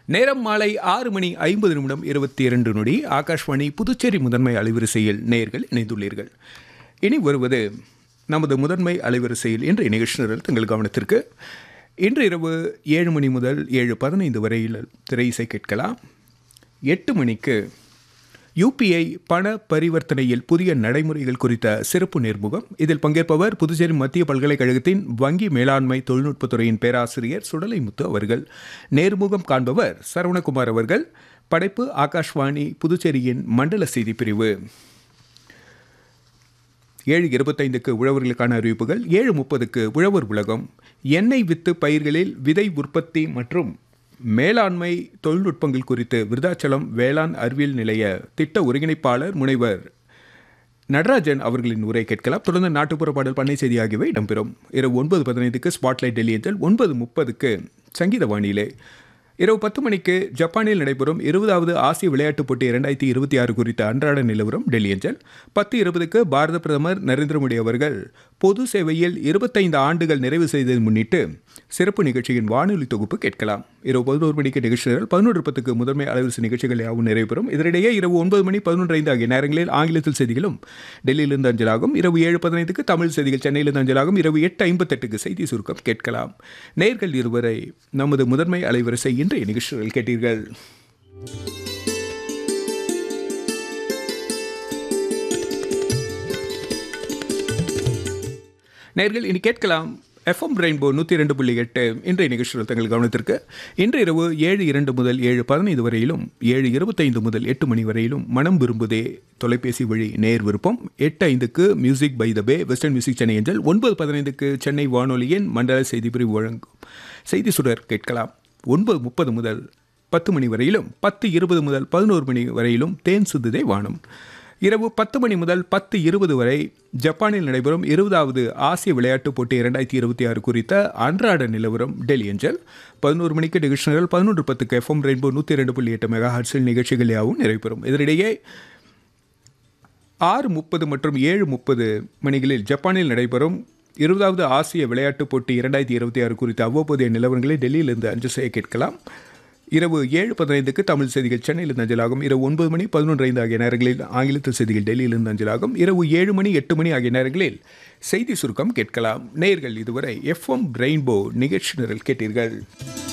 நேரம் மாலை ஆறு மணி ஐம்பது நிமிடம் இருபத்தி இரண்டு நொடி ஆகாஷ்வாணி புதுச்சேரி முதன்மை அலைவரிசையில் நேர்கள் இணைந்துள்ளீர்கள் இனி வருவது நமது முதன்மை அலைவரிசையில் இன்றைய நிகழ்ச்சியினர் தங்கள் கவனத்திற்கு இன்று இரவு ஏழு மணி முதல் ஏழு பதினைந்து வரையில் திரை இசை கேட்கலாம் எட்டு மணிக்கு யூபிஐ பண பரிவர்த்தனையில் புதிய நடைமுறைகள் குறித்த சிறப்பு நேர்முகம் இதில் பங்கேற்பவர் புதுச்சேரி மத்திய பல்கலைக்கழகத்தின் வங்கி மேலாண்மை தொழில்நுட்பத்துறையின் பேராசிரியர் சுடலைமுத்து அவர்கள் நேர்முகம் காண்பவர் சரவணகுமார் அவர்கள் படைப்பு ஆகாஷ்வாணி புதுச்சேரியின் மண்டல செய்தி பிரிவு ஏழு இருபத்தைந்துக்கு உழவர்களுக்கான அறிவிப்புகள் ஏழு முப்பதுக்கு உழவர் உலகம் எண்ணெய் வித்து பயிர்களில் விதை உற்பத்தி மற்றும் மேலாண்மை தொழில்நுட்பங்கள் குறித்து விருதாச்சலம் வேளாண் அறிவியல் நிலைய திட்ட ஒருங்கிணைப்பாளர் முனைவர் நடராஜன் அவர்களின் உரை கேட்கலாம் தொடர்ந்து நாட்டுப்புற பாடல் பண்ணை செய்தி ஆகியவை இடம்பெறும் இரவு ஒன்பது பதினைந்துக்கு ஸ்பாட்லைட் டெல்லி ஏஞ்சல் ஒன்பது முப்பதுக்கு சங்கீத வானிலை இரவு பத்து மணிக்கு ஜப்பானில் நடைபெறும் இருபதாவது ஆசிய விளையாட்டுப் போட்டி இரண்டாயிரத்தி இருபத்தி ஆறு குறித்த அன்றாட நிலவரம் டெல்லி ஏஞ்சல் பத்து இருபதுக்கு பாரத பிரதமர் நரேந்திர மோடி அவர்கள் பொது சேவையில் இருபத்தைந்து ஆண்டுகள் நிறைவு செய்ததை முன்னிட்டு சிறப்பு நிகழ்ச்சியின் வானொலி தொகுப்பு கேட்கலாம் இரவு பதினோரு மணிக்கு நிகழ்ச்சிகள் பதினொன்று பத்துக்கு முதன்மை அலைவரிசை நிகழ்ச்சிகள் யாவும் நிறைவேறும் இதனிடையே இரவு ஒன்பது மணி பதினொன்று ஐந்து ஆகிய நேரங்களில் ஆங்கிலத்தில் செய்திகளும் டெல்லியிலிருந்து அஞ்சலாகும் இரவு ஏழு பதினைந்துக்கு தமிழ் செய்திகள் சென்னையிலிருந்து அஞ்சலாகும் இரவு எட்டு ஐம்பத்தெட்டுக்கு செய்தி சுருக்கம் கேட்கலாம் நேர்கள் இருவரை நமது முதன்மை அலைவரிசை இன்றைய நிகழ்ச்சிகள் கேட்டீர்கள் நேர்கள் இனி கேட்கலாம் எஃப்எம் ரெயின்போ நூற்றி ரெண்டு புள்ளி எட்டு இன்றைய நிகழ்ச்சிகள் தங்கள் கவனத்திற்கு இன்று இரவு ஏழு இரண்டு முதல் ஏழு பதினைந்து வரையிலும் ஏழு இருபத்தைந்து முதல் எட்டு மணி வரையிலும் மனம் விரும்புதே தொலைபேசி வழி நேர் விருப்பம் எட்டு ஐந்துக்கு music by the bay western music Chennai angel ஒன்பது பதினைந்துக்கு சென்னை வானொலியின் மண்டல செய்தி பிரிவு வழங்கும் செய்தி சுடர் கேட்கலாம் ஒன்பது முப்பது முதல் பத்து மணி வரையிலும் பத்து இருபது முதல் பதினோரு மணி வரையிலும் தேன் சுதுதே வானம் இரவு பத்து மணி முதல் பத்து இருபது வரை ஜப்பானில் நடைபெறும் இருபதாவது ஆசிய விளையாட்டுப் போட்டி இரண்டாயிரத்தி இருபத்தி ஆறு குறித்த அன்றாட நிலவரம் டெல்லி ஏஞ்சல் பதினோரு மணிக்கு நிகழ்ச்சிகள் பதினொன்று பத்துக்கு எஃப்எம் ரெயின்போ நூற்றி ரெண்டு புள்ளி எட்டு மெகா ஹர்ட்ஸில் நிகழ்ச்சிகள் யாவும் நிறைவேறும் இதனிடையே ஆறு முப்பது மற்றும் ஏழு முப்பது மணிகளில் ஜப்பானில் நடைபெறும் இருபதாவது ஆசிய விளையாட்டுப் போட்டி இரண்டாயிரத்தி இருபத்தி ஆறு குறித்த அவ்வப்போதைய நிலவரங்களை டெல்லியிலிருந்து அஞ்சு செய்ய கேட்கலாம் இரவு ஏழு பதினைந்துக்கு தமிழ் செய்திகள் சென்னையிலிருந்து அஞ்சலாகும் இரவு ஒன்பது மணி பதினொன்று ஐந்து ஆகிய நேரங்களில் ஆங்கிலத்தில் செய்திகள் டெல்லியிலிருந்து அஞ்சலாகும் இரவு ஏழு மணி எட்டு மணி ஆகிய நேரங்களில் செய்தி சுருக்கம் கேட்கலாம் நேர்கள் இதுவரை எஃப்எம் ரெயின்போ நிகழ்ச்சி நிரல் கேட்டீர்கள்